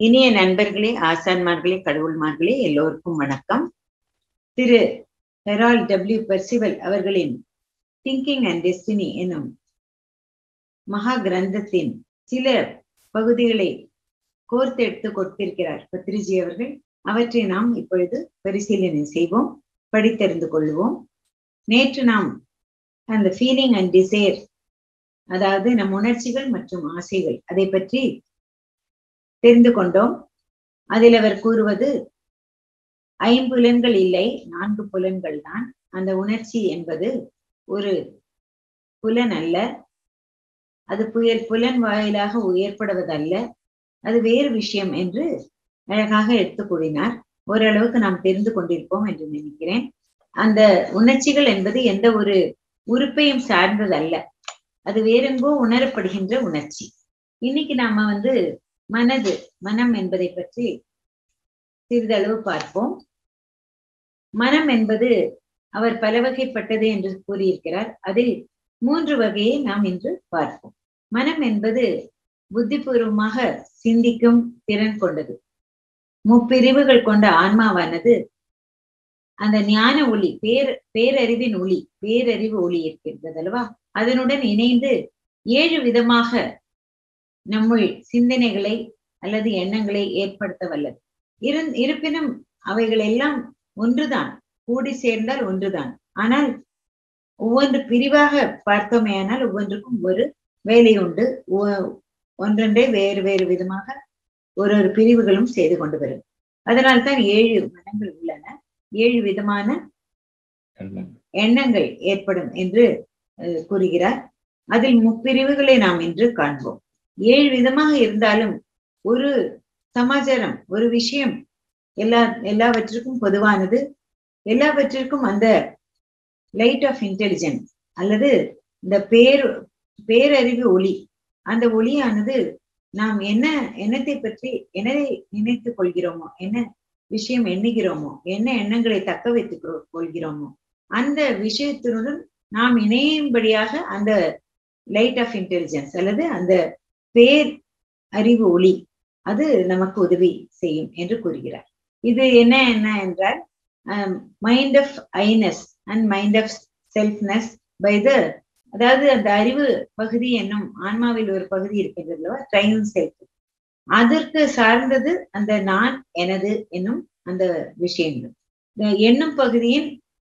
இனிய நண்பர்களே ஆசான்மார்களே கடவுள்மார்களே எல்லோருக்கும் வணக்கம் திரு ஹெரால் டபிள்யூ பெர்சிவல் அவர்களின் திங்கிங் அண்ட் டெஸ்டினி எனும் மகா கிரந்தத்தின் சில பகுதிகளை கோர்த்தெடுத்து கொடுத்திருக்கிறார் பத்ரிஜி அவர்கள் அவற்றை நாம் இப்பொழுது பரிசீலனை செய்வோம் படித்தறிந்து கொள்வோம் நேற்று நாம் அந்த ஃபீலிங் அண்ட் டிசைர் அதாவது நம் உணர்ச்சிகள் மற்றும் ஆசைகள் அதை பற்றி தெரிந்து கொண்டோம் அதில் அவர் கூறுவது ஐம்புலன்கள் இல்லை நான்கு புலன்கள் தான் அந்த உணர்ச்சி என்பது ஒரு புலன் அல்ல அது புயல் புலன் வாயிலாக ஏற்படுவதல்ல அது வேறு விஷயம் என்று அழகாக எடுத்து கூறினார் ஓரளவுக்கு நாம் தெரிந்து கொண்டிருப்போம் என்று நினைக்கிறேன் அந்த உணர்ச்சிகள் என்பது எந்த ஒரு உறுப்பையும் சார்ந்ததல்ல அது வேறெங்கோ உணரப்படுகின்ற உணர்ச்சி இன்னைக்கு நாம வந்து மனது மனம் என்பதை பற்றி சிறிதளவு பார்ப்போம் மனம் என்பது அவர் பல வகைப்பட்டது என்று கூறியிருக்கிறார் அதில் மூன்று வகையை நாம் இன்று பார்ப்போம் மனம் என்பது புத்திபூர்வமாக சிந்திக்கும் திறன் கொண்டது முப்பிரிவுகள் கொண்ட ஆன்மாவானது அந்த ஞான ஒளி பேர் பேரறிவின் ஒளி பேரறிவு ஒளி இருக்கின்றது அல்லவா அதனுடன் இணைந்து ஏழு விதமாக நம்முள் சிந்தனைகளை அல்லது எண்ணங்களை ஏற்படுத்த வல்லது இரு இருப்பினும் அவைகள் எல்லாம் ஒன்றுதான் கூடி சேர்ந்தால் ஒன்றுதான் ஆனால் ஒவ்வொன்று பிரிவாக பார்த்தோமேயானால் ஒவ்வொன்றுக்கும் ஒரு வேலை உண்டு ஒன்றொன்றே வேறு வேறு விதமாக ஒரு ஒரு பிரிவுகளும் செய்து கொண்டு வரும் அதனால்தான் ஏழு மனங்கள் உள்ளன ஏழு விதமான எண்ணங்கள் ஏற்படும் என்று கூறுகிறார் அதில் முப்பிரிவுகளை நாம் இன்று காண்போம் ஏழு விதமாக இருந்தாலும் ஒரு சமாச்சாரம் ஒரு விஷயம் எல்லா எல்லாவற்றிற்கும் பொதுவானது எல்லாவற்றிற்கும் அந்த லைட் ஆஃப் இன்டெலிஜென்ஸ் அல்லது இந்த பேர் பேரறிவு ஒளி அந்த ஒளியானது நாம் என்ன எண்ணத்தை பற்றி என்னதை நினைத்துக் கொள்கிறோமோ என்ன விஷயம் எண்ணுகிறோமோ என்ன எண்ணங்களை தக்க வைத்துக் கொள்கிறோமோ அந்த விஷயத்தினுடன் நாம் இணையும்படியாக அந்த லைட் ஆஃப் இன்டெலிஜென்ஸ் அல்லது அந்த பேர் அறிவு ஒளி அது நமக்கு உதவி செய்யும் என்று கூறுகிறார் இது என்ன என்ன என்றால் mind of iness and mind of selfness by the அதாவது அந்த அறிவு பகுதி என்னும் ஆன்மாவில் ஒரு பகுதி இருக்கின்றது அல்லவா ட்ரைன் செல்ஃப் அதற்கு சார்ந்தது அந்த நான் எனது என்னும் அந்த விஷயங்கள் எண்ணும் பகுதியின்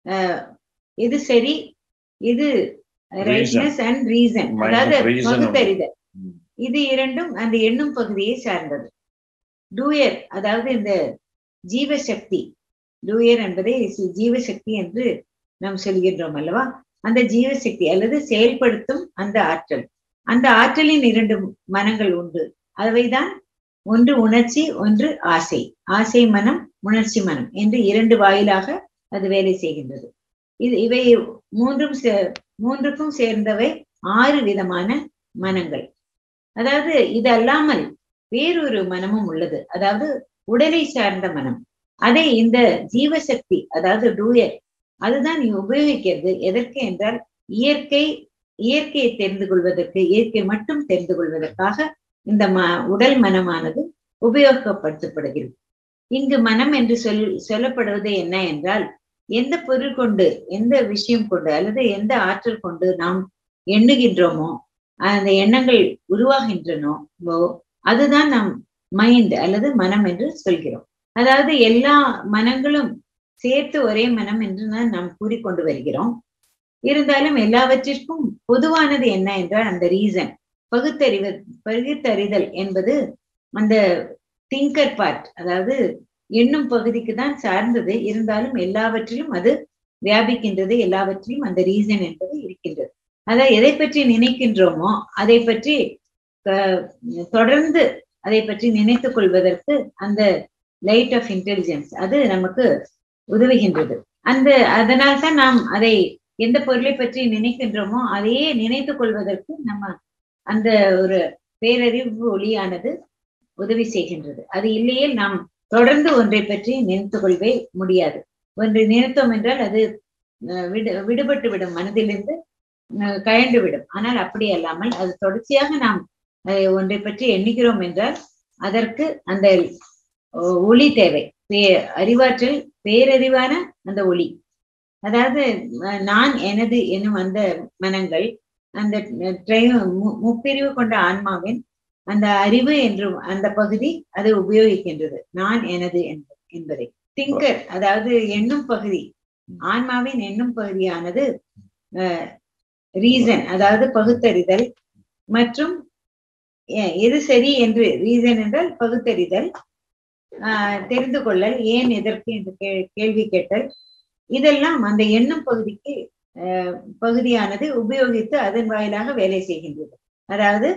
எது சரி இது ரைட்னஸ் அண்ட் ரீசன் அதாவது பகுத்தறிதல் இது இரண்டும் அந்த எண்ணும் பகுதியை சார்ந்தது டூயர் அதாவது இந்த ஜீவசக்தி டூயர் என்பதை ஜீவசக்தி என்று நாம் சொல்கின்றோம் அல்லவா அந்த ஜீவசக்தி அல்லது செயல்படுத்தும் அந்த ஆற்றல் அந்த ஆற்றலின் இரண்டு மனங்கள் உண்டு அவைதான் ஒன்று உணர்ச்சி ஒன்று ஆசை ஆசை மனம் உணர்ச்சி மனம் என்று இரண்டு வாயிலாக அது வேலை செய்கின்றது இது இவை மூன்றும் மூன்றுக்கும் சேர்ந்தவை ஆறு விதமான மனங்கள் அதாவது இது அல்லாமல் வேறொரு மனமும் உள்ளது அதாவது உடலை சார்ந்த மனம் அதை இந்த ஜீவசக்தி அதாவது டூயர் அதுதான் உபயோகிக்கிறது எதற்கு என்றால் இயற்கை இயற்கையை தெரிந்து கொள்வதற்கு இயற்கை மட்டும் தெரிந்து கொள்வதற்காக இந்த ம உடல் மனமானது உபயோகப்படுத்தப்படுகிறது இங்கு மனம் என்று சொல் சொல்லப்படுவது என்ன என்றால் எந்த பொருள் கொண்டு எந்த விஷயம் கொண்டு அல்லது எந்த ஆற்றல் கொண்டு நாம் எண்ணுகின்றோமோ அந்த எண்ணங்கள் உருவாகின்றனோ அதுதான் நம் மைண்ட் அல்லது மனம் என்று சொல்கிறோம் அதாவது எல்லா மனங்களும் சேர்த்து ஒரே மனம் என்று தான் நாம் கூறிக்கொண்டு வருகிறோம் இருந்தாலும் எல்லாவற்றிற்கும் பொதுவானது என்ன என்றால் அந்த ரீசன் பகுத்தறிவு பகுத்தறிதல் என்பது அந்த திங்கர் பார்ட் அதாவது எண்ணும் பகுதிக்கு தான் சார்ந்தது இருந்தாலும் எல்லாவற்றிலும் அது வியாபிக்கின்றது எல்லாவற்றிலும் அந்த ரீசன் என்பது இருக்கின்றது அதாவது எதை பற்றி நினைக்கின்றோமோ அதை பற்றி தொடர்ந்து அதை பற்றி நினைத்துக் கொள்வதற்கு அந்த லைட் ஆஃப் இன்டெலிஜென்ஸ் அது நமக்கு உதவுகின்றது அந்த அதனால் தான் நாம் அதை எந்த பொருளை பற்றி நினைக்கின்றோமோ அதையே நினைத்துக் கொள்வதற்கு நம்ம அந்த ஒரு பேரறிவு ஒளியானது உதவி செய்கின்றது அது இல்லையே நாம் தொடர்ந்து ஒன்றை பற்றி நினைத்து கொள்வே முடியாது ஒன்றை நினைத்தோம் என்றால் அது விடு விடுபட்டு விடும் மனதிலிருந்து கயண்டு விடும் ஆனால் அப்படி அல்லாமல் அது தொடர்ச்சியாக நாம் ஒன்றை பற்றி எண்ணுகிறோம் என்றால் அதற்கு அந்த ஒளி தேவை பே அறிவாற்றல் பேரறிவான அந்த ஒளி அதாவது நான் எனது என்னும் அந்த மனங்கள் அந்த முப்பிரிவு கொண்ட ஆன்மாவின் அந்த அறிவு என்றும் அந்த பகுதி அதை உபயோகிக்கின்றது நான் எனது என்பதை திங்கர் அதாவது எண்ணும் பகுதி ஆன்மாவின் எண்ணும் பகுதியானது ரீசன் அதாவது பகுத்தறிதல் மற்றும் எது சரி என்று ரீசன் என்றால் பகுத்தறிதல் தெரிந்து கொள்ளல் ஏன் எதற்கு என்று கேள்வி கேட்டல் இதெல்லாம் அந்த எண்ணும் பகுதிக்கு பகுதியானது உபயோகித்து அதன் வாயிலாக வேலை செய்கின்றது அதாவது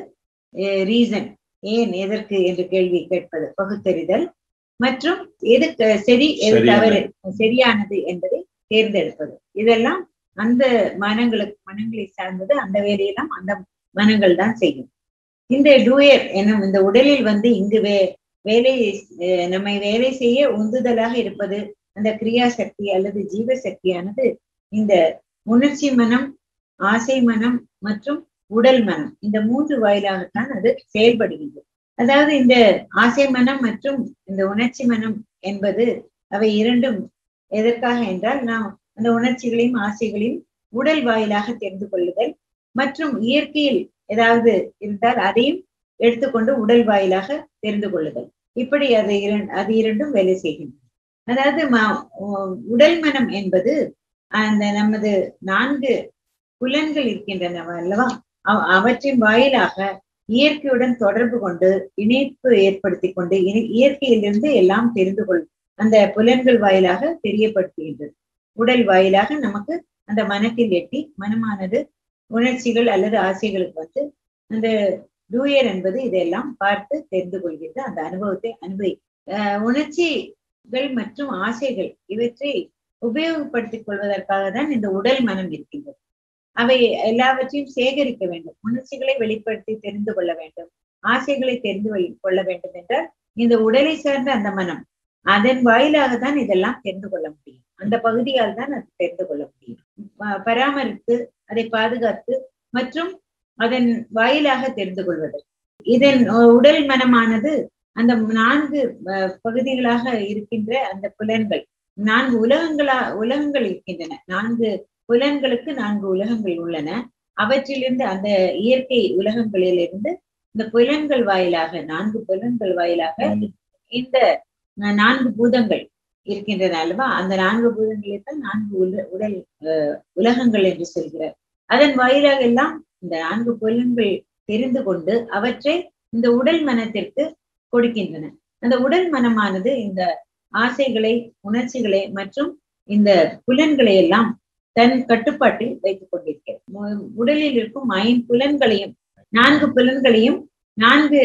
ரீசன் ஏன் எதற்கு என்று கேள்வி கேட்பது பகுத்தறிதல் மற்றும் எது சரி எது தவறு சரியானது என்பதை தேர்ந்தெடுப்பது இதெல்லாம் அந்த மனங்களுக்கு மனங்களை சார்ந்தது அந்த வேலையெல்லாம் அந்த மனங்கள் தான் செய்யும் இந்த டூயர் என்னும் இந்த உடலில் வந்து இங்கு வே வேலை நம்மை வேலை செய்ய உந்துதலாக இருப்பது அந்த கிரியா சக்தி அல்லது ஜீவ சக்தியானது இந்த உணர்ச்சி மனம் ஆசை மனம் மற்றும் உடல் மனம் இந்த மூன்று வாயிலாகத்தான் அது செயல்படுகின்றது அதாவது இந்த ஆசை மனம் மற்றும் இந்த உணர்ச்சி மனம் என்பது அவை இரண்டும் எதற்காக என்றால் நாம் அந்த உணர்ச்சிகளையும் ஆசைகளையும் உடல் வாயிலாக தெரிந்து கொள்ளுதல் மற்றும் இயற்கையில் ஏதாவது இருந்தால் அதையும் எடுத்துக்கொண்டு உடல் வாயிலாக தெரிந்து கொள்ளுதல் இப்படி அது இரண்டு அது இரண்டும் வேலை செய்கின்றன அதாவது உடல் மனம் என்பது அந்த நமது நான்கு புலன்கள் இருக்கின்றன அல்லவா அவற்றின் வாயிலாக இயற்கையுடன் தொடர்பு கொண்டு இணைப்பு ஏற்படுத்தி கொண்டு இயற்கையிலிருந்து எல்லாம் தெரிந்து கொள் அந்த புலன்கள் வாயிலாக தெரியப்படுத்துகின்றது உடல் வாயிலாக நமக்கு அந்த மனத்தில் எட்டி மனமானது உணர்ச்சிகள் அல்லது ஆசைகளுக்கு வந்து அந்த டூயர் என்பது இதெல்லாம் பார்த்து தெரிந்து கொள்கிறது அந்த அனுபவத்தை அனுபவி உணர்ச்சிகள் மற்றும் ஆசைகள் இவற்றை உபயோகப்படுத்திக் கொள்வதற்காக தான் இந்த உடல் மனம் இருக்கின்றது அவை எல்லாவற்றையும் சேகரிக்க வேண்டும் உணர்ச்சிகளை வெளிப்படுத்தி தெரிந்து கொள்ள வேண்டும் ஆசைகளை தெரிந்து கொள்ள வேண்டும் என்றால் இந்த உடலை சார்ந்த அந்த மனம் அதன் வாயிலாக தான் இதெல்லாம் தெரிந்து கொள்ள முடியும் அந்த பகுதியால் தான் அது தெரிந்து கொள்ள முடியும் பராமரித்து அதை பாதுகாத்து மற்றும் அதன் வாயிலாக தெரிந்து கொள்வது இதன் உடல் மனமானது அந்த நான்கு பகுதிகளாக இருக்கின்ற அந்த புலன்கள் நான்கு உலகங்களா உலகங்கள் இருக்கின்றன நான்கு புலன்களுக்கு நான்கு உலகங்கள் உள்ளன அவற்றிலிருந்து அந்த இயற்கை உலகங்களிலிருந்து இந்த புலன்கள் வாயிலாக நான்கு புலன்கள் வாயிலாக இந்த நான்கு பூதங்கள் இருக்கின்றன அல்லவா அந்த நான்கு பூதங்களை தான் நான்கு உல உடல் உலகங்கள் என்று சொல்கிறார் அதன் வாயிலாக எல்லாம் இந்த நான்கு புலன்கள் தெரிந்து கொண்டு அவற்றை இந்த உடல் மனத்திற்கு கொடுக்கின்றன அந்த உடல் மனமானது இந்த ஆசைகளை உணர்ச்சிகளை மற்றும் இந்த புலன்களை எல்லாம் தன் கட்டுப்பாட்டில் வைத்துக் கொண்டிருக்கிறது உடலில் இருக்கும் ஐம்புலன்களையும் நான்கு புலன்களையும் நான்கு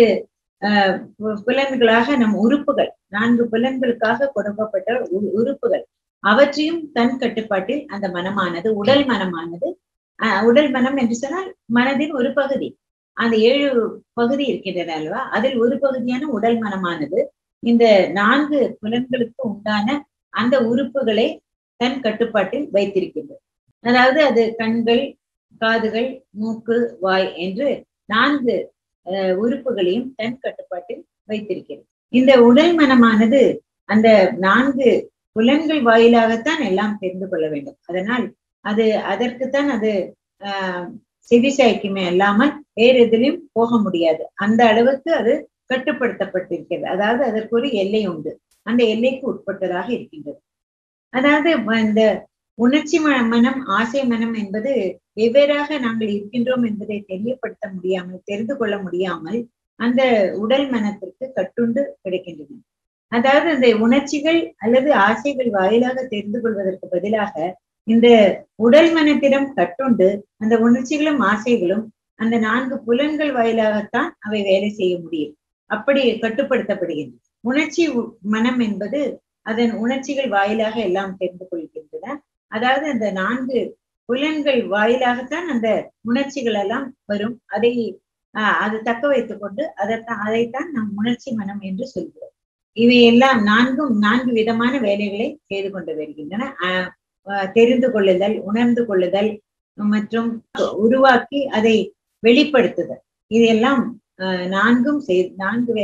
புலன்களாக நம் உறுப்புகள் நான்கு புலன்களுக்காக கொடுக்கப்பட்ட உறுப்புகள் அவற்றையும் தன் கட்டுப்பாட்டில் அந்த மனமானது உடல் மனமானது உடல் மனம் என்று சொன்னால் மனதின் ஒரு பகுதி அந்த ஏழு பகுதி இருக்கின்றன அல்லவா அதில் ஒரு பகுதியான உடல் மனமானது இந்த நான்கு புலன்களுக்கு உண்டான அந்த உறுப்புகளை தன் கட்டுப்பாட்டில் வைத்திருக்கின்றது அதாவது அது கண்கள் காதுகள் மூக்கு வாய் என்று நான்கு உறுப்புகளையும் தன் கட்டுப்பாட்டில் வைத்திருக்கிறது இந்த உடல் மனமானது அந்த நான்கு புலன்கள் வாயிலாகத்தான் எல்லாம் தெரிந்து கொள்ள வேண்டும் அதனால் அது அதற்குத்தான் அது ஆஹ் செவிசாய்க்குமே அல்லாமல் வேறு எதிலையும் போக முடியாது அந்த அளவுக்கு அது கட்டுப்படுத்தப்பட்டிருக்கிறது அதாவது அதற்கு ஒரு எல்லை உண்டு அந்த எல்லைக்கு உட்பட்டதாக இருக்கின்றது அதாவது இந்த உணர்ச்சி மனம் ஆசை மனம் என்பது வெவ்வேறாக நாங்கள் இருக்கின்றோம் என்பதை தெரியப்படுத்த முடியாமல் தெரிந்து கொள்ள முடியாமல் அந்த உடல் மனத்திற்கு கட்டுண்டு கிடைக்கின்றன அதாவது அந்த உணர்ச்சிகள் அல்லது ஆசைகள் வாயிலாக தெரிந்து கொள்வதற்கு பதிலாக இந்த உடல் மனத்திடம் கட்டுண்டு அந்த உணர்ச்சிகளும் ஆசைகளும் அந்த நான்கு புலன்கள் வாயிலாகத்தான் அவை வேலை செய்ய முடியும் அப்படி கட்டுப்படுத்தப்படுகின்றன உணர்ச்சி மனம் என்பது அதன் உணர்ச்சிகள் வாயிலாக எல்லாம் தெரிந்து கொள்கின்றன அதாவது அந்த நான்கு புலன்கள் வாயிலாகத்தான் அந்த உணர்ச்சிகள் எல்லாம் வரும் அதை ஆஹ் அது தக்க வைத்துக் கொண்டு அதைத்தான் அதைத்தான் நம் உணர்ச்சி மனம் என்று சொல்கிறோம் இவை எல்லாம் நான்கும் நான்கு விதமான வேலைகளை செய்து கொண்டு வருகின்றன தெரிந்து கொள்ளுதல் உணர்ந்து கொள்ளுதல் மற்றும் உருவாக்கி அதை வெளிப்படுத்துதல் இதெல்லாம் நான்கும் செய் நான்கு வேலையும்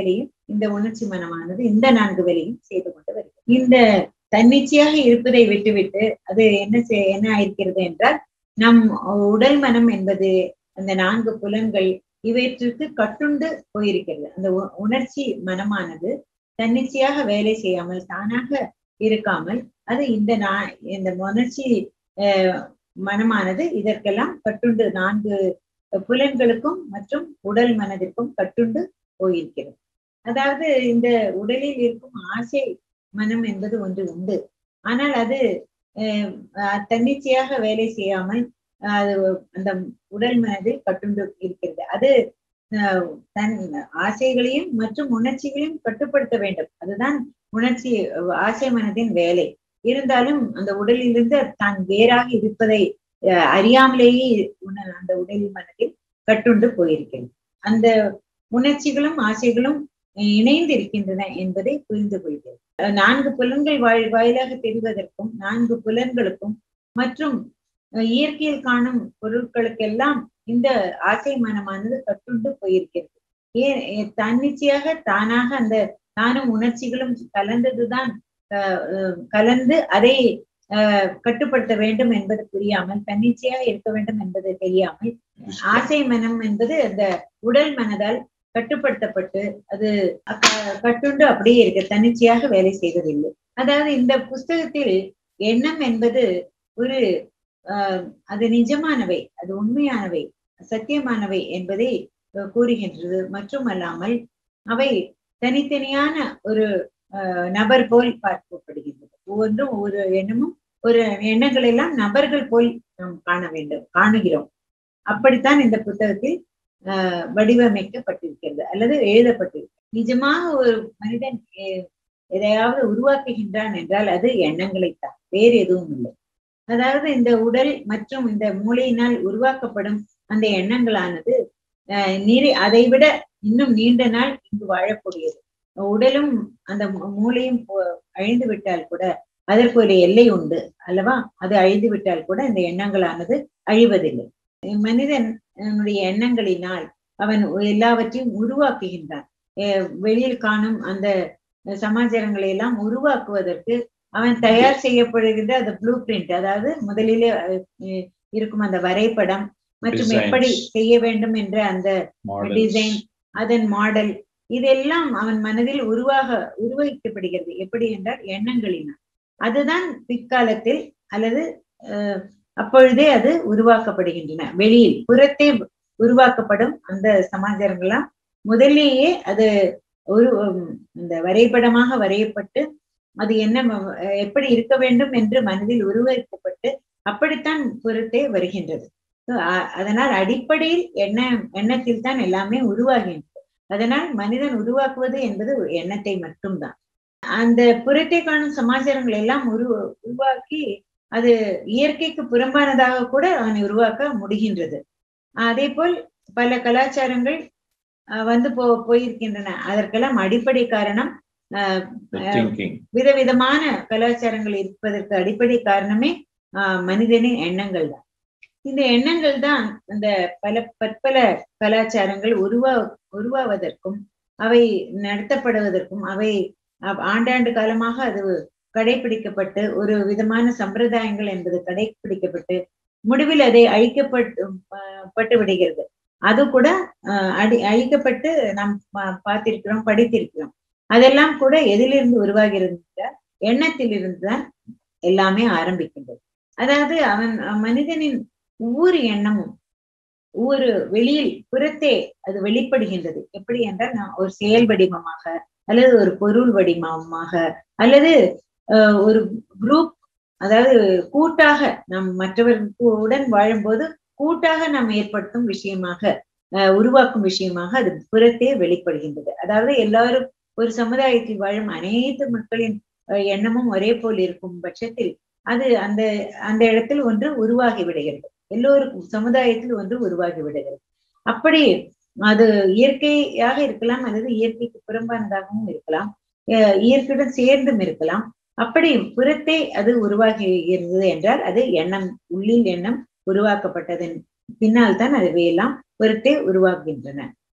இந்த உணர்ச்சி மனமானது இந்த நான்கு வேலையும் செய்து கொண்டு வருகிறது இந்த தன்னிச்சையாக இருப்பதை விட்டுவிட்டு அது என்ன செய் என்ன ஆயிருக்கிறது என்றால் நம் உடல் மனம் என்பது அந்த நான்கு புலன்கள் இவற்றிற்கு கட்டுண்டு போயிருக்கிறது அந்த உணர்ச்சி மனமானது தன்னிச்சையாக வேலை செய்யாமல் தானாக இருக்காமல் அது இந்த நா இந்த உணர்ச்சி மனமானது இதற்கெல்லாம் கட்டுண்டு நான்கு புலன்களுக்கும் மற்றும் உடல் மனதிற்கும் கட்டுண்டு போயிருக்கிறது அதாவது இந்த உடலில் இருக்கும் ஆசை மனம் என்பது ஒன்று உண்டு ஆனால் அது தன்னிச்சையாக வேலை செய்யாமல் அது அந்த உடல் மனதில் கட்டுண்டு இருக்கிறது அது தன் ஆசைகளையும் மற்றும் உணர்ச்சிகளையும் கட்டுப்படுத்த வேண்டும் அதுதான் உணர்ச்சி ஆசை மனதின் வேலை இருந்தாலும் அந்த உடலிலிருந்து தான் வேறாக இருப்பதை அறியாமலேயே அந்த உடல் மனதில் கட்டுண்டு போயிருக்கிறது அந்த உணர்ச்சிகளும் ஆசைகளும் இணைந்து இருக்கின்றன என்பதை புரிந்து கொள்கிறது நான்கு புலன்கள் வாய் வாயிலாக தெரிவதற்கும் நான்கு புலன்களுக்கும் மற்றும் இயற்கையில் காணும் பொருட்களுக்கெல்லாம் இந்த ஆசை மனமானது கட்டுண்டு போயிருக்கிறது ஏன் தன்னிச்சையாக தானாக அந்த தானும் உணர்ச்சிகளும் கலந்ததுதான் கலந்து அதை கட்டுப்படுத்த வேண்டும் என்பது புரியாமல் தன்னிச்சையாக இருக்க வேண்டும் என்பது தெரியாமல் ஆசை மனம் என்பது அந்த உடல் மனதால் கட்டுப்படுத்தப்பட்டு அது கட்டுண்டு அப்படியே இருக்கு தன்னிச்சையாக வேலை செய்வதில்லை அதாவது இந்த புஸ்தகத்தில் எண்ணம் என்பது ஒரு அது நிஜமானவை அது உண்மையானவை சத்தியமானவை என்பதை கூறுகின்றது மட்டுமல்லாமல் அவை தனித்தனியான ஒரு நபர் போல் பார்க்கப்படுகின்றது ஒவ்வொன்றும் ஒரு எண்ணமும் ஒரு எண்ணங்கள் எல்லாம் நபர்கள் போல் நாம் காண வேண்டும் காணுகிறோம் அப்படித்தான் இந்த புத்தகத்தில் ஆஹ் வடிவமைக்கப்பட்டிருக்கிறது அல்லது எழுதப்பட்டிருக்கிறது நிஜமாக ஒரு மனிதன் எதையாவது உருவாக்குகின்றான் என்றால் அது எண்ணங்களைத்தான் வேறு எதுவும் இல்லை அதாவது இந்த உடல் மற்றும் இந்த மூளையினால் உருவாக்கப்படும் அந்த எண்ணங்களானது நீரை அதை விட இன்னும் நீண்ட நாள் இங்கு வாழக்கூடியது உடலும் அந்த மூளையும் அழிந்து விட்டால் கூட அதற்கு ஒரு எல்லை உண்டு அல்லவா அது அழிந்து விட்டால் கூட இந்த எண்ணங்களானது அழிவதில்லை மனிதனுடைய எண்ணங்களினால் அவன் எல்லாவற்றையும் உருவாக்குகின்றான் வெளியில் காணும் அந்த சமாச்சாரங்களை எல்லாம் உருவாக்குவதற்கு அவன் தயார் செய்யப்படுகின்ற அந்த ப்ளூ பிரிண்ட் அதாவது முதலிலே இருக்கும் அந்த வரைபடம் மற்றும் எப்படி செய்ய வேண்டும் என்ற அந்த டிசைன் அதன் மாடல் இதெல்லாம் அவன் மனதில் உருவாக உருவாக்கப்படுகிறது எப்படி என்றால் எண்ணங்களினால் அதுதான் பிற்காலத்தில் அல்லது அப்பொழுதே அது உருவாக்கப்படுகின்றன வெளியில் புறத்தே உருவாக்கப்படும் அந்த சமாச்சாரங்கள்லாம் முதலேயே அது ஒரு இந்த வரைபடமாக வரையப்பட்டு அது என்ன எப்படி இருக்க வேண்டும் என்று மனதில் உருவாக்கப்பட்டு அப்படித்தான் புறத்தே வருகின்றது அதனால் அடிப்படையில் எண்ண எண்ணத்தில் தான் எல்லாமே உருவாகின்றது அதனால் மனிதன் உருவாக்குவது என்பது எண்ணத்தை மட்டும்தான் அந்த புறத்தை காணும் சமாச்சாரங்கள் எல்லாம் உரு உருவாக்கி அது இயற்கைக்கு புறம்பானதாக கூட அவனை உருவாக்க முடிகின்றது அதே போல் பல கலாச்சாரங்கள் வந்து போ போயிருக்கின்றன அதற்கெல்லாம் அடிப்படை காரணம் விதவிதமான கலாச்சாரங்கள் இருப்பதற்கு அடிப்படை காரணமே மனிதனின் எண்ணங்கள் தான் இந்த எண்ணங்கள் தான் இந்த பல பற்பல கலாச்சாரங்கள் உருவா உருவாவதற்கும் அவை நடத்தப்படுவதற்கும் அவை ஆண்டாண்டு காலமாக அது கடைபிடிக்கப்பட்டு ஒரு விதமான சம்பிரதாயங்கள் என்பது கடைபிடிக்கப்பட்டு முடிவில் அதை அழிக்கப்பட்டு பட்டு விடுகிறது அது கூட அடி அழிக்கப்பட்டு நாம் பார்த்திருக்கிறோம் படித்திருக்கிறோம் அதெல்லாம் கூட எதிலிருந்து உருவாகிறது எண்ணத்தில் இருந்துதான் எல்லாமே ஆரம்பிக்கின்றது அதாவது அவன் மனிதனின் ஒவ்வொரு எண்ணமும் ஒவ்வொரு வெளியில் புறத்தே அது வெளிப்படுகின்றது எப்படி என்றால் நான் ஒரு செயல் வடிவமாக அல்லது ஒரு பொருள் வடிவமாக அல்லது ஒரு குரூப் அதாவது கூட்டாக நாம் மற்றவர்களுடன் வாழும்போது கூட்டாக நாம் ஏற்படுத்தும் விஷயமாக உருவாக்கும் விஷயமாக அது புறத்தே வெளிப்படுகின்றது அதாவது எல்லாரும் ஒரு சமுதாயத்தில் வாழும் அனைத்து மக்களின் எண்ணமும் ஒரே போல் இருக்கும் பட்சத்தில் அது அந்த அந்த இடத்தில் ஒன்று உருவாகி விடுகிறது எல்லோருக்கும் சமுதாயத்தில் ஒன்று உருவாகி விடுகிறது அப்படி அது இயற்கையாக இருக்கலாம் அல்லது இயற்கைக்கு புறம்பானதாகவும் இருக்கலாம் இயற்கையுடன் சேர்ந்தும் இருக்கலாம் அப்படி புறத்தே அது உருவாகுகிறது என்றால் அது எண்ணம் உள்ளில் எண்ணம் உருவாக்கப்பட்டதன் பின்னால் தான் அதுவையெல்லாம் புறத்தே உருவாக்குகின்றன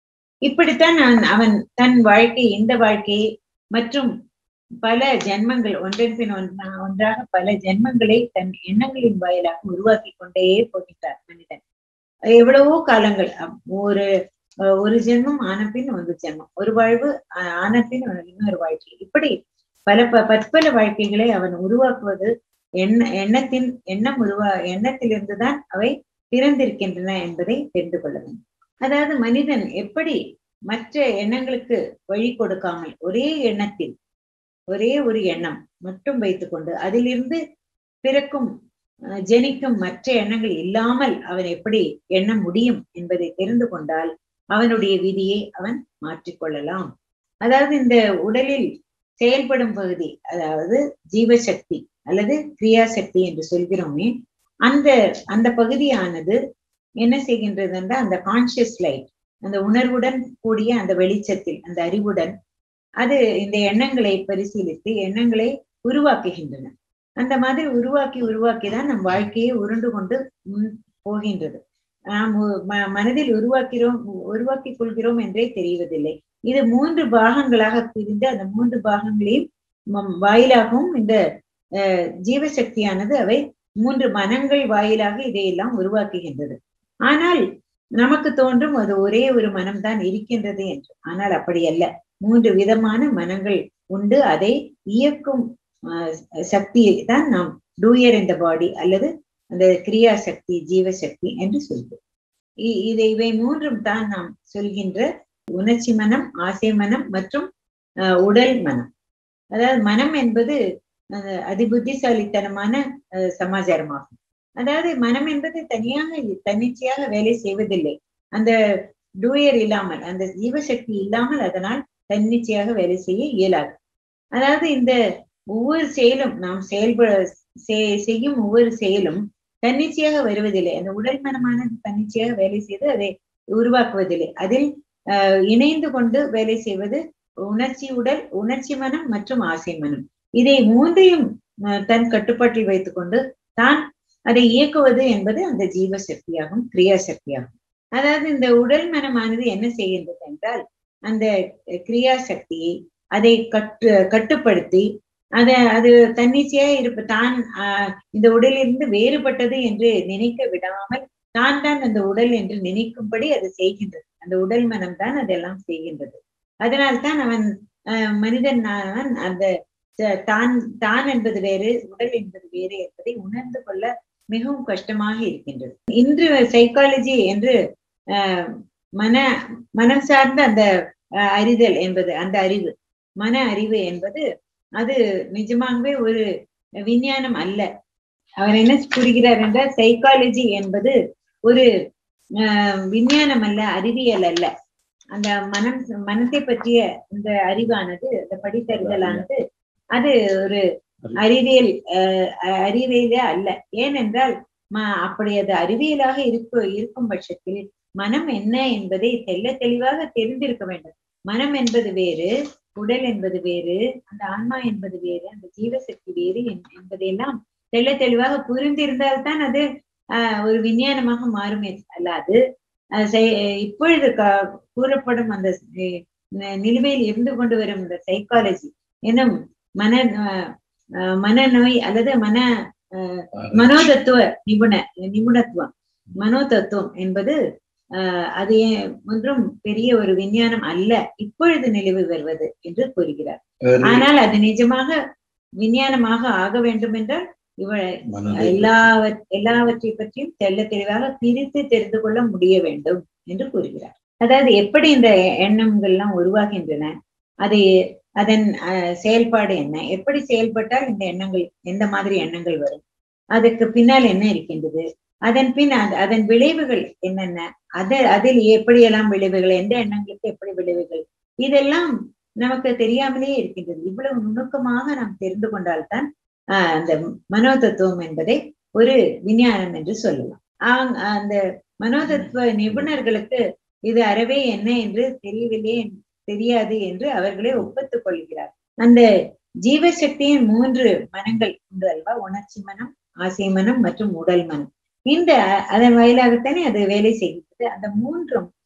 இப்படித்தான் அவன் அவன் தன் வாழ்க்கை இந்த வாழ்க்கையை மற்றும் பல ஜென்மங்கள் ஒன்றன் பின் ஒன்றா ஒன்றாக பல ஜென்மங்களை தன் எண்ணங்களின் வாயிலாக உருவாக்கி கொண்டே போகின்றார் மனிதன் எவ்வளவோ காலங்கள் அப்~ ஒரு அஹ் ஒரு ஜென்மம் ஆன பின் ஒரு ஜென்மம் ஒரு வாழ்வு ஆ- ஆன பின் ஒரு இன்னொரு வாழ்க்கை இப்படி பல ப- பற்பல வாழ்க்கைகளை அவன் உருவாக்குவது எண்ண எண்ணத்தின் எண்ணம் உருவா எண்ணத்திலிருந்துதான் அவை பிறந்திருக்கின்றன என்பதை தெரிந்து கொள்ள வேண்டும் அதாவது மனிதன் எப்படி மற்ற எண்ணங்களுக்கு வழி கொடுக்காமல் ஒரே எண்ணத்தில் ஒரே ஒரு எண்ணம் மட்டும் வைத்துக்கொண்டு அதிலிருந்து பிறக்கும் அஹ், ஜெனிக்கும் மற்ற எண்ணங்கள் இல்லாமல் அவன் எப்படி எண்ண முடியும் என்பதை தெரிந்து கொண்டால் அவனுடைய விதியை அவன் மாற்றிக்கொள்ளலாம் அதாவது இந்த உடலில் செயல்படும் பகுதி அதாவது ஜீவசக்தி அல்லது கிரியாசக்தி என்று சொல்கிறோமே அந்த அந்த பகுதியானது என்ன செய்கின்றது என்றால் அந்த கான்சியஸ் லைட் அந்த உணர்வுடன் கூடிய அந்த வெளிச்சத்தில் அந்த அறிவுடன் அது இந்த எண்ணங்களை பரிசீலித்து எண்ணங்களை உருவாக்குகின்றன அந்த மாதிரி உருவாக்கி உருவாக்கி தான் நம் வாழ்க்கையை உருண்டு கொண்டு முன் போகின்றது நாம் உ- ம- மனதில் உருவாக்கிறோம் உருவாக்கி கொள்கிறோம் என்றே தெரிவதில்லை இது மூன்று பாகங்களாக பிரிந்து அந்த மூன்று பாகங்களையும் ம- வாயிலாகவும் இந்த அஹ், ஜீவசக்தியானது அவை மூன்று மனங்கள் வாயிலாக இதையெல்லாம் உருவாக்குகின்றது ஆனால் நமக்கு தோன்றும் அது ஒரே ஒரு மனம்தான் இருக்கின்றது என்று ஆனால் அப்படி அல்ல மூன்று விதமான மனங்கள் உண்டு அதை இயக்கும் ஆஹ், சக்தியை தான் நாம் டூயர் இந்த பாடி அல்லது அந்த கிரியா சக்தி ஜீவசக்தி என்று சொல்கிறோம் இ- இதை இவை மூன்றும் தான் நாம் சொல்கின்ற உணர்ச்சி மனம் ஆசை மனம் மற்றும் ஆஹ், உடல் மனம் அதாவது மனம் என்பது அஹ், அதிபுத்திசாலித்தனமான அஹ், சமாச்சாரமாகும் அதாவது மனம் என்பது தனியாக தன்னிச்சையாக வேலை செய்வதில்லை அந்த டூயர் இல்லாமல் அந்த ஜீவசக்தி இல்லாமல் அதனால் தன்னிச்சையாக வேலை செய்ய இயலாது அதாவது இந்த ஒவ்வொரு செயலும் நாம் செயல்பட செய்- செய்யும் ஒவ்வொரு செயலும் தன்னிச்சையாக வருவதில்லை அந்த உடல் மனமானது தன்னிச்சையாக வேலை செய்து அதை உருவாக்குவதில்லை அதில் ஆஹ், இணைந்து கொண்டு வேலை செய்வது உணர்ச்சி உடல் உணர்ச்சி மனம் மற்றும் ஆசை மனம் இதை மூன்றையும் ஆஹ், தன் கட்டுப்பாட்டில் வைத்துக்கொண்டு தான் அதை இயக்குவது என்பது அந்த ஜீவ சக்தியாகும் கிரியா சக்தியாகும் அதாவது இந்த உடல் மனமானது என்ன செய்கின்றது என்றால் அந்த கிரியா சக்தியை அதை கட்டு கட்டுப்படுத்தி அத அது தன்னிச்சையா இருப்ப தான் ஆஹ், இந்த உடலிலிருந்து வேறுபட்டது என்று நினைக்க விடாமல் தான் தான் அந்த உடல் என்று நினைக்கும்படி அது செய்கின்றது அந்த உடல் மனம் தான் அதெல்லாம் செய்கின்றது அதனால்தான் அவன் ஆஹ், மனிதன் அவன் அந்த த- தான் தான் என்பது வேறு உடல் என்பது வேறு என்பதை உணர்ந்து கொள்ள மிகவும் கஷ்டமாக இருக்கின்றது இன்று சைக்காலஜி என்று ஆஹ், மன மனம் சார்ந்த அந்த ஆஹ், அறிதல் என்பது அந்த அறிவு மன அறிவு என்பது அது நிஜமாகவே ஒரு விஞ்ஞானம் அல்ல அவர் என்ன கூறுகிறார் என்றால் சைக்காலஜி என்பது ஒரு ஆஹ், விஞ்ஞானம் அல்ல அறிவியல் அல்ல அந்த மனம் மனத்தை பற்றிய இந்த அறிவானது அந்த படித்தறிதலானது அது ஒரு அறிவியல் ஆஹ், அறிவியலே அல்ல ஏனென்றால் ம- அப்படி அது அறிவியலாக இருக்க இருக்கும் பட்சத்தில் மனம் என்ன என்பதை தெள்ள தெளிவாக தெரிந்திருக்க வேண்டும் மனம் என்பது வேறு உடல் என்பது வேறு அந்த ஆன்மா என்பது வேறு அந்த ஜீவசக்தி வேறு என்- என்பதையெல்லாம் தெள்ள தெளிவாக புரிந்திருந்தால்தான் அது ஆஹ், ஒரு விஞ்ஞானமாக மாறுமே அல்லாது அஹ், செய்- இப்பொழுது க- கூறப்படும் அந்த அஹ், நி- நிலுவையில் இருந்து கொண்டு வரும் இந்த சைக்காலஜி என்னும் மன ஆஹ், ஆஹ், மனநோய் அல்லது மன ஆஹ், மனோதத்துவ நிபுண நிபுணத்துவம் மனோதத்துவம் என்பது ஆஹ், அது ஏன் ஒன்றும் பெரிய ஒரு விஞ்ஞானம் அல்ல இப்பொழுது நிலவு வருவது என்று கூறுகிறார் ஆனால் அது நிஜமாக விஞ்ஞானமாக ஆக வேண்டும் என்றால் இவள் மனதை எல்லாவற் எல்லாவற்றை பற்றியும் தெள்ள தெளிவாக பிரித்து தெரிந்து கொள்ள முடிய வேண்டும் என்று கூறுகிறார் அதாவது எப்படி இந்த எண்ணங்கள்லாம் உருவாகின்றன அது அதன் அஹ், செயல்பாடு என்ன எப்படி செயல்பட்டால் இந்த எண்ணங்கள் எந்த மாதிரி எண்ணங்கள் வரும் அதுக்கு பின்னால் என்ன இருக்கின்றது அதன் பின் அது- அதன் விளைவுகள் என்னென்ன அது அதில் எப்படியெல்லாம் விளைவுகள் எந்த எண்ணங்களுக்கு எப்படி விளைவுகள் இதெல்லாம் நமக்கு தெரியாமலே இருக்கின்றது இவ்வளவு நுணுக்கமாக நாம் தெரிந்து கொண்டால்தான் ஆஹ் அந்த மனோதத்துவம் என்பதை ஒரு விஞ்ஞானம் என்று சொல்லலாம் ஆங் அந்த மனோதத்துவ நிபுணர்களுக்கு இது அறவே என்ன என்று தெரியவில்லை என்- தெரியாது என்று அவர்களே ஒப்புத்துக் கொள்கிறார் அந்த ஜீவசக்தியின் மூன்று மனங்கள் உண்டு அல்வா உணர்ச்சி மனம் ஆசை மனம் மற்றும் உடல் மனம் இந்த அதன் வாயிலாகத்தானே அது வேலை செய்கிறது அந்த மூன்றும்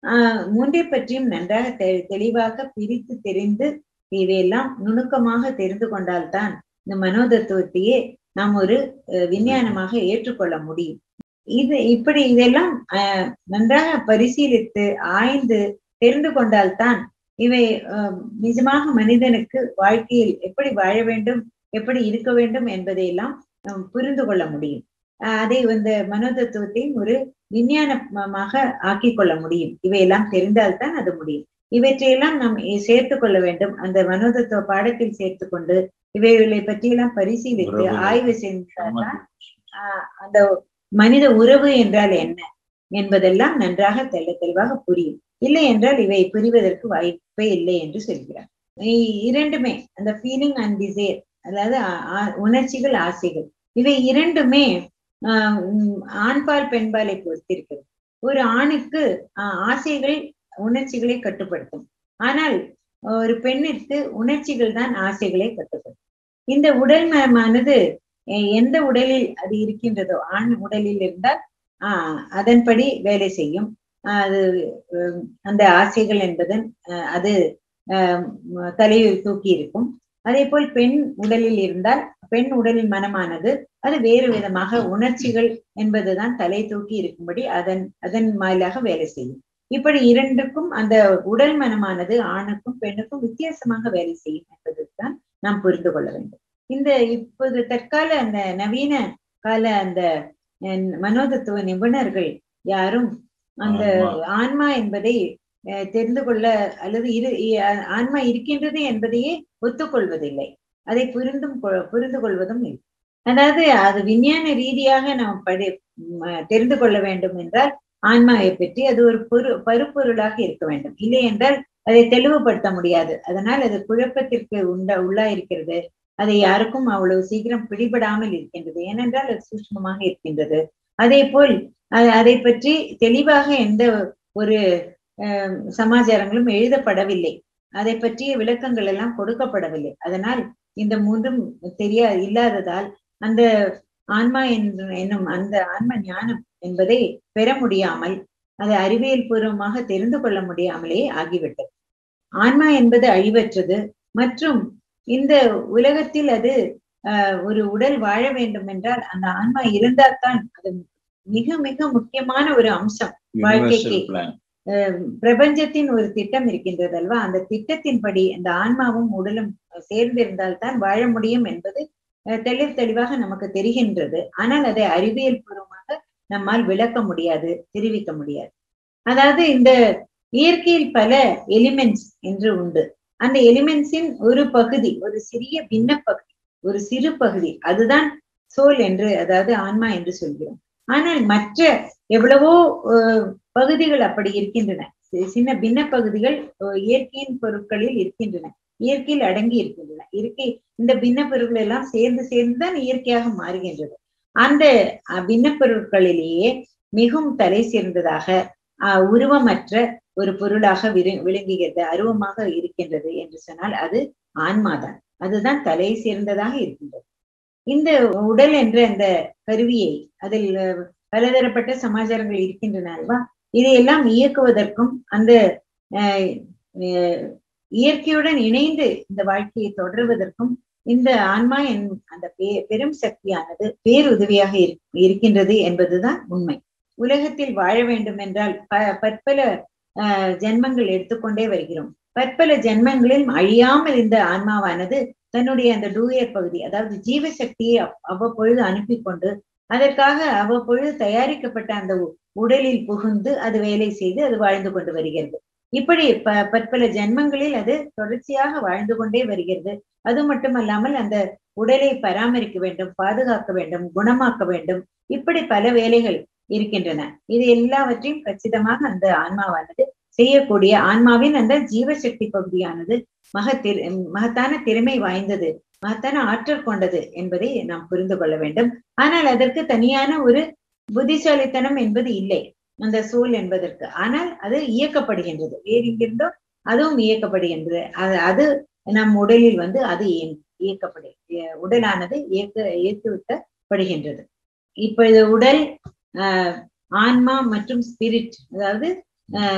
ஆஹ் மூன்றை பற்றியும் நன்றாக தெ- தெளிவாக பிரித்து தெரிந்து இவையெல்லாம் நுணுக்கமாக தெரிந்து கொண்டால்தான் இந்த மனோதத்துவத்தையே நாம் ஒரு அஹ், விஞ்ஞானமாக ஏற்றுக்கொள்ள முடியும் இது இப்படி இதெல்லாம் ஆஹ், நன்றாக பரிசீலித்து ஆய்ந்து தெரிந்து கொண்டால்தான் இவை ஆஹ், நிஜமாக மனிதனுக்கு வாழ்க்கையில் எப்படி வாழ வேண்டும் எப்படி இருக்க வேண்டும் என்பதையெல்லாம் நாம் புரிந்து கொள்ள முடியும் ஆஹ் அதை இந்த மனோதத்துவத்தையும் ஒரு விஞ்ஞானமாக ஆக்கிக் கொள்ள முடியும் இவையெல்லாம் தெரிந்தால்தான் அது முடியும் இவற்றையெல்லாம் நாம் சேர்த்து கொள்ள வேண்டும் அந்த மனோதத்துவ பாடத்தில் சேர்த்து கொண்டு இவைகளை பற்றியெல்லாம் பரிசீலித்து உறவுகள். ஆய்வு செய்தால்தான் ஆஹ் அந்த மனித உறவு என்றால் என்ன என்பதெல்லாம் நன்றாக தெள்ள தெளிவாக புரியும் இல்லை என்றால் இவை புரிவதற்கு வாய்ப்பே இல்லை என்று சொல்கிறார் இ- இரண்டுமே அந்த ஃபீலிங் அண்ட் டிசைர் அதாவது ஆ- ஆ- உணர்ச்சிகள் ஆசைகள் இவை இரண்டுமே ஆஹ் உம் ஆண்பால் பெண்பாலை பொறுத்திருக்கிறது ஒரு ஆணுக்கு ஆஹ் ஆசைகள் உணர்ச்சிகளை கட்டுப்படுத்தும் ஆனால் ஒரு பெண்ணிற்கு உணர்ச்சிகள் தான் ஆசைகளை கட்டுப்படுத்தும் இந்த உடல் மனமானது எ- எந்த உடலில் அது இருக்கின்றதோ ஆண் உடலில் இருந்தால் ஆஹ் அதன்படி வேலை செய்யும் ஆஹ் அது உம், அந்த ஆசைகள் என்பதன் ஆஹ் அது ஆஹ் ம- தலையை தூக்கி இருக்கும் அதே போல் பெண் உடலில் இருந்தால் பெண் உடலின் மனமானது அது வேறு விதமாக உணர்ச்சிகள் என்பதுதான் தலை தூக்கி இருக்கும்படி அதன் அதன் வாயிலாக வேலை செய்யும் இப்படி இரண்டுக்கும் அந்த உடல் மனமானது ஆணுக்கும் பெண்ணுக்கும் வித்தியாசமாக வேலை செய்யும் என்பதுதான் நாம் புரிந்து கொள்ள வேண்டும் இந்த இப்போது தற்கால அந்த நவீன கால அந்த அஹ், மனோதத்துவ நிபுணர்கள் யாரும் அந்த ஆன்மா. ஆன்மா என்பதை அஹ், தெரிந்து கொள்ள அல்லது இரு இ- அ- ஆன்மா இருக்கின்றது என்பதையே ஒத்துக்கொள்வதில்லை அதை புரிந்தும் கொ- புரிந்து கொள்வதும் இல்லை அதாவது அது விஞ்ஞான ரீதியாக நாம் படி ம- தெரிந்து கொள்ள வேண்டும் என்றால் ஆன்மாவை பற்றி அது ஒரு பொரு பருப்பொருளாக இருக்க வேண்டும் இல்லை என்றால் அதை தெளிவுபடுத்த முடியாது அதனால் அது குழப்பத்திற்கு உண்ட உள்ளா இருக்கிறது அதை யாருக்கும் அவ்வளவு சீக்கிரம் பிடிபடாமல் இருக்கின்றது ஏனென்றால் அது சூட்சமமாக இருக்கின்றது அதே போல் அ- அதை பற்றி தெளிவாக எந்த ஒரு அஹ், சமாச்சாரங்களும் எழுதப்படவில்லை அதை பற்றிய விளக்கங்கள் எல்லாம் கொடுக்கப்படவில்லை அதனால் இந்த மூன்றும் தெரியா இல்லாததால் அந்த ஆன்மா என்று என்னும் அந்த ஆன்ம ஞானம் என்பதை பெற முடியாமல் அதை அறிவியல் பூர்வமாக தெரிந்து கொள்ள முடியாமலே ஆகிவிட்டது ஆன்மா என்பது அழிவற்றது மற்றும் இந்த உலகத்தில் அது ஆஹ், ஒரு உடல் வாழ வேண்டும் என்றால் அந்த ஆன்மா இருந்தால்தான் அது மிக மிக முக்கியமான ஒரு அம்சம் வாழ்க்கைக்கு. யூனிவர்சல் பிளான் பிரபஞ்சத்தின் ஒரு திட்டம் இருக்கின்றது அல்வா அந்த திட்டத்தின்படி அந்த ஆன்மாவும் உடலும் சேர்ந்திருந்தால் தான் வாழ முடியும் என்பது அஹ், தெளிவு தெளிவாக நமக்கு தெரிகின்றது ஆனால் அதை அறிவியல் பூர்வமாக நம்மால் விளக்க முடியாது தெரிவிக்க முடியாது அதாவது இந்த இயற்கையில் பல எலிமெண்ட்ஸ் என்று உண்டு அந்த எலிமெண்ட்ஸின் ஒரு பகுதி ஒரு சிறிய பின்ன பகுதி ஒரு சிறு பகுதி அதுதான் சோல் என்று அதாவது ஆன்மா என்று சொல்கிறோம் ஆனால் மற்ற எவ்வளவோ அஹ், பகுதிகள் அப்படி இருக்கின்றன சி- சின்ன பின்ன பகுதிகள் அஹ், இயற்கையின் பொருட்களில் இருக்கின்றன இயற்கையில் அடங்கி இருக்கின்றன இயற்கை இந்த பின்ன பொருட்கள் எல்லாம் சேர்ந்து சேர்ந்து தான் இயற்கையாக மாறுகின்றது அந்த அஹ், பின்ன பொருட்களிலேயே மிகவும் தலை சிறந்ததாக அஹ், உருவமற்ற ஒரு பொருளாக விரு விளங்குகிறது அருவமாக இருக்கின்றது என்று சொன்னால் அது ஆன்மாதான் அதுதான் தலை சேர்ந்ததாக இருக்கின்றது இந்த உடல் என்ற அந்த கருவியை அதில் அஹ், பலதரப்பட்ட சமாச்சாரங்கள் இருக்கின்றன அல்வா இதையெல்லாம் இயக்குவதற்கும் அந்த அஹ், அஹ், இயற்கையுடன் இணைந்து இந்த வாழ்க்கையை தொடர்வதற்கும் இந்த ஆன்மா என் அந்த பெ- பெரும் சக்தியானது பேருதவியாக இரு- இருக்கின்றது என்பதுதான் உண்மை உலகத்தில் வாழ வேண்டும் என்றால் ப- பற்பல ஆஹ், ஜென்மங்கள் எடுத்துக்கொண்டே வருகிறோம் பற்பல ஜென்மங்களில் அழியாமல் இந்த ஆன்மாவானது தன்னுடைய அந்த டூயர் பகுதி அதாவது ஜீவ சக்தியை அவ்- அவ்வப்பொழுது அனுப்பி கொண்டு அதற்காக அவ்வப்பொழுது தயாரிக்கப்பட்ட அந்த உ- உடலில் புகுந்து அது வேலை செய்து அது வாழ்ந்து கொண்டு வருகிறது இப்படி ப பற்பல ஜென்மங்களில் அது தொடர்ச்சியாக வாழ்ந்து கொண்டே வருகிறது அது மட்டுமல்லாமல் அந்த உடலை பராமரிக்க வேண்டும் பாதுகாக்க வேண்டும் குணமாக்க வேண்டும் இப்படி பல வேலைகள் இருக்கின்றன இது எல்லாவற்றையும் கச்சிதமாக அந்த ஆன்மாவானது செய்யக்கூடிய ஆன்மாவின் அந்த ஜீவசக்தி பகுதியானது மகத்திரு மகத்தான திறமை வாய்ந்தது மகத்தான ஆற்றல் கொண்டது என்பதை நாம் புரிந்து கொள்ள வேண்டும் ஆனால் அதற்கு தனியான ஒரு புத்திசாலித்தனம் என்பது இல்லை அந்த சூழ் என்பதற்கு ஆனால் அது இயக்கப்படுகின்றது வேறு எங்கிருந்தோ அதுவும் இயக்கப்படுகின்றது அது அது நம் உடலில் வந்து அது இயங்- இயக்கப்படு இய- உடலானது இயக்க இயக்குவிக்கப்படுகின்றது இப்பொழுது உடல் ஆஹ் ஆன்மா மற்றும் ஸ்பிரிட் அதாவது ஆஹ்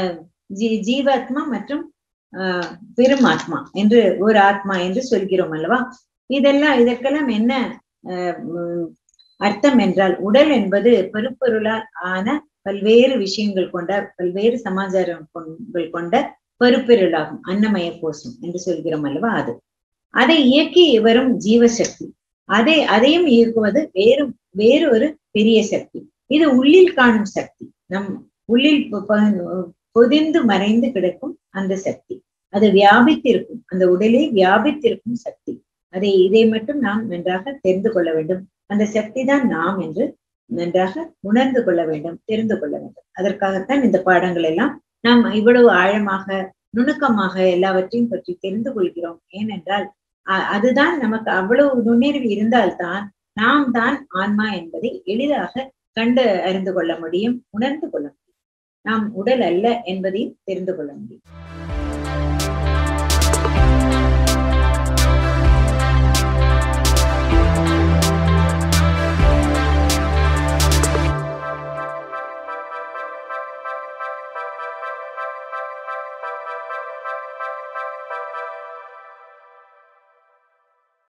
ஜீ ஜீவாத்மா மற்றும் ஆஹ் பெரும் ஆத்மா என்று ஒரு ஆத்மா என்று சொல்கிறோம் அல்லவா இதெல்லாம் இதற்கெல்லாம் என்ன ஆஹ் உம் அர்த்தம் என்றால் உடல் என்பது பெருப்பொருளால் ஆன பல்வேறு விஷயங்கள் கொண்ட பல்வேறு சமாச்சாரங்கள் கொண்ட பெருப்பொருளாகும் அன்னமய கோஷம் என்று சொல்கிறோம் அல்லவா அது அதை இயக்கி வரும் ஜீவசக்தி அதை அதையும் இயக்குவது வேறு வேறு ஒரு பெரிய சக்தி இது உள்ளில் காணும் சக்தி நம் உள்ளில் பொதிந்து மறைந்து கிடக்கும் அந்த சக்தி அது வியாபித்திருக்கும் அந்த உடலே வியாபித்திருக்கும் சக்தி அதை இதை மட்டும் நாம் நன்றாக தெரிந்து கொள்ள வேண்டும் அந்த சக்தி தான் நாம் என்று நன்றாக உணர்ந்து கொள்ள வேண்டும் தெரிந்து கொள்ள வேண்டும் அதற்காகத்தான் இந்த பாடங்கள் எல்லாம் நாம் இவ்வளவு ஆழமாக நுணுக்கமாக எல்லாவற்றையும் பற்றி தெரிந்து கொள்கிறோம் ஏனென்றால் அதுதான் நமக்கு அவ்வளவு நுண்ணறிவு இருந்தால்தான் நாம் தான் ஆன்மா என்பதை எளிதாக கண்டு அறிந்து கொள்ள முடியும் உணர்ந்து கொள்ள முடியும் நாம் உடல் அல்ல என்பதையும் தெரிந்து கொள்ள முடியும்